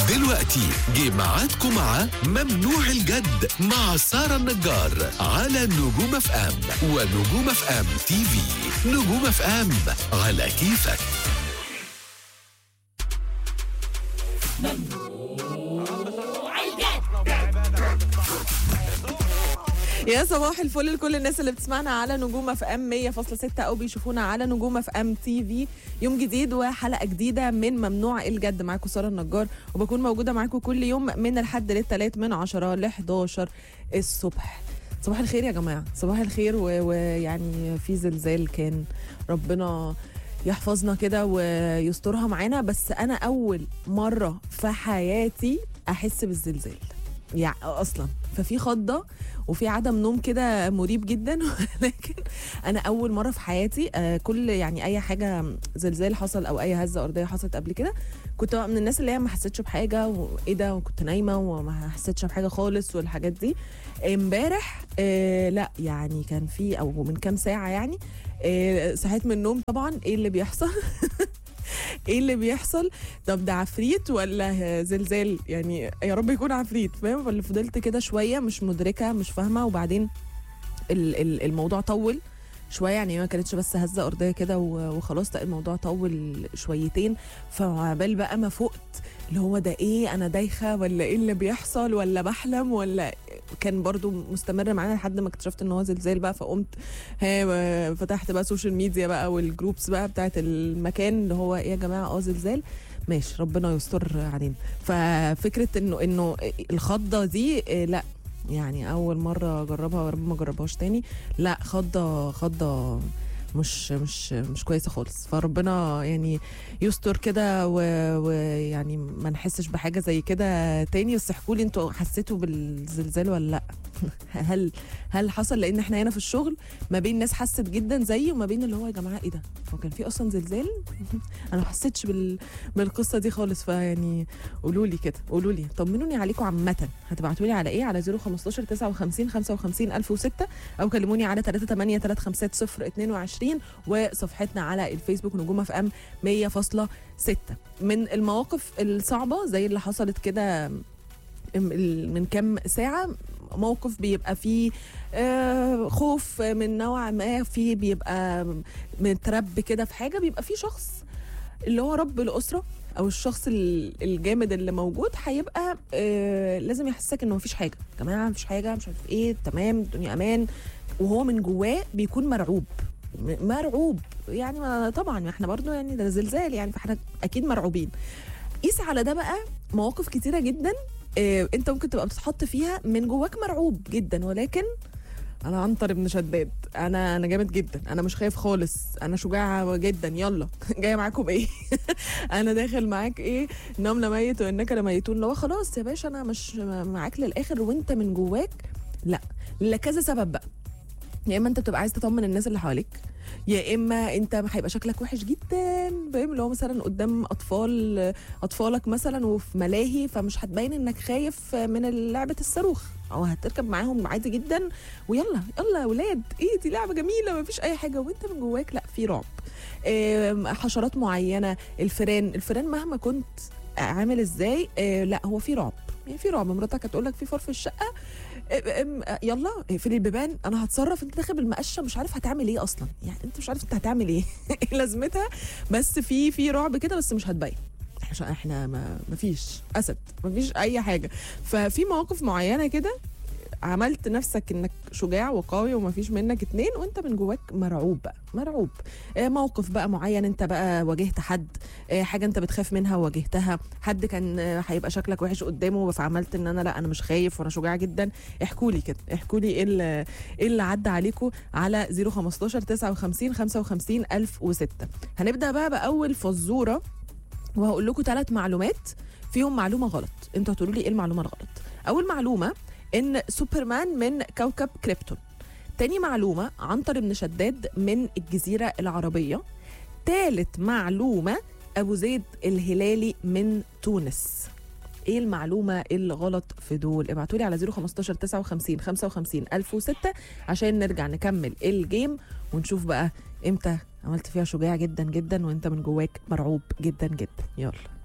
دلوقتي جه ميعادكم مع ممنوع الجد مع سارة النجار على نجوم اف ام ونجوم اف ام تي في نجوم اف ام على كيفك يا صباح الفل لكل الناس اللي بتسمعنا على نجوم اف ام 100.6 او بيشوفونا على نجوم اف ام تي في يوم جديد وحلقه جديده من ممنوع الجد معاكم ساره النجار وبكون موجوده معاكم كل يوم من الحد للثلاث من 10 ل 11 الصبح صباح الخير يا جماعه صباح الخير و- ويعني في زلزال كان ربنا يحفظنا كده ويسترها معانا بس انا اول مره في حياتي احس بالزلزال يعني اصلا ففي خضه وفي عدم نوم كده مريب جدا ولكن انا اول مره في حياتي آه، كل يعني اي حاجه زلزال حصل او اي هزه ارضيه حصلت قبل كده كنت بقى من الناس اللي هي ما حسيتش بحاجه وايه ده وكنت نايمه وما حسيتش بحاجه خالص والحاجات دي امبارح آه لا يعني كان في او من كام ساعه يعني آه صحيت من النوم طبعا ايه اللي بيحصل ايه اللي بيحصل طب ده عفريت ولا زلزال يعني يا رب يكون عفريت فاهم فاللي فضلت كده شويه مش مدركه مش فاهمه وبعدين ال- ال- الموضوع طول شويه يعني ما كانتش بس هزه ارضيه كده و- وخلاص لا الموضوع طول شويتين فعبال بقى ما فقت اللي هو ده ايه انا دايخه ولا ايه اللي بيحصل ولا بحلم ولا كان برضو مستمر معانا لحد ما اكتشفت ان هو زلزال بقى فقمت ها فتحت بقى سوشيال ميديا بقى والجروبس بقى بتاعت المكان اللي هو ايه يا جماعه اه زلزال ماشي ربنا يستر علينا ففكره انه انه الخضه دي إيه، لا يعني اول مره اجربها ورب ما اجربهاش تاني لا خضه خضه مش مش مش كويسه خالص فربنا يعني يستر كده و- ويعني ما نحسش بحاجه زي كده تاني بس احكوا لي انتوا حسيتوا بالزلزال ولا لا هل هل حصل لان احنا هنا في الشغل ما بين ناس حست جدا زيي وما بين اللي هو يا جماعه ايه ده هو كان في اصلا زلزال انا ما حسيتش بال... بالقصه دي خالص فيعني قولوا لي كده قولوا لي طمنوني عليكم عامه هتبعتوا لي على ايه على 015 59 55 1006 او كلموني على 38 350 022 وصفحتنا على الفيسبوك نجوم اف ام 100.6 من المواقف الصعبه زي اللي حصلت كده م- من كام ساعه موقف بيبقى فيه آه، خوف من نوع ما في بيبقى مترب كده في حاجه بيبقى في شخص اللي هو رب الاسره او الشخص ال- الجامد اللي موجود هيبقى آه لازم يحسسك انه مفيش حاجه يا جماعه مفيش حاجه مش عارف ايه تمام الدنيا امان وهو من جواه بيكون مرعوب م- مرعوب يعني ما طبعا ما احنا برضو يعني ده زلزال يعني فاحنا اكيد مرعوبين قيس على ده بقى مواقف كتيره جدا آه انت ممكن تبقى بتتحط فيها من جواك مرعوب جدا ولكن انا عنتر ابن شداد انا انا جامد جدا انا مش خايف خالص انا شجاعه جدا يلا جايه معاكم بايه انا داخل معاك ايه نوم لميت وانك لميتون اللي هو خلاص يا باشا انا مش معاك للاخر وانت من جواك لا لكذا سبب بقى يا اما انت بتبقى عايز تطمن الناس اللي حواليك يا اما انت هيبقى شكلك وحش جدا فاهم اللي هو مثلا قدام اطفال اطفالك مثلا وفي ملاهي فمش هتبين انك خايف من لعبه الصاروخ او هتركب معاهم عادي جدا ويلا يلا يا ولاد ايه دي لعبه جميله ما فيش اي حاجه وانت من جواك لا في رعب آم، حشرات معينه الفيران الفيران مهما كنت عامل ازاي آه لا هو في رعب يعني في رعب مراتك هتقول لك في فار في الشقه آه، آم، آه، يلا اقفلي البيبان انا هتصرف انت داخل بالمقشه مش عارف هتعمل ايه اصلا يعني انت مش عارف انت هتعمل ايه ايه لازمتها بس في في رعب كده بس مش هتبين عشان احنا ما ما فيش اسد ما فيش اي حاجه ففي مواقف معينه كده عملت نفسك انك شجاع وقوي وما فيش منك اتنين وانت من جواك مرعوب بقى مرعوب آه، موقف بقى معين انت بقى واجهت حد آه، حاجه انت بتخاف منها وواجهتها حد كان آه، هيبقى شكلك وحش قدامه فعملت ان انا لا انا مش خايف وانا شجاع جدا احكوا لي كده احكوا لي ايه اللي ايه اللي عدى عليكم على 015 59 55 1006 هنبدا بقى باول فزوره وهقول لكم ثلاث معلومات فيهم معلومه غلط انتوا هتقولوا لي ايه المعلومه الغلط اول معلومه ان سوبرمان من كوكب كريبتون تاني معلومه عنتر بن شداد من الجزيره العربيه تالت معلومه ابو زيد الهلالي من تونس ايه المعلومه الغلط في دول ابعتوا لي على 015 59 55 1006 عشان نرجع نكمل الجيم ونشوف بقى امتى عملت فيها شجاع جدا جدا وانت من جواك مرعوب جدا جدا يلا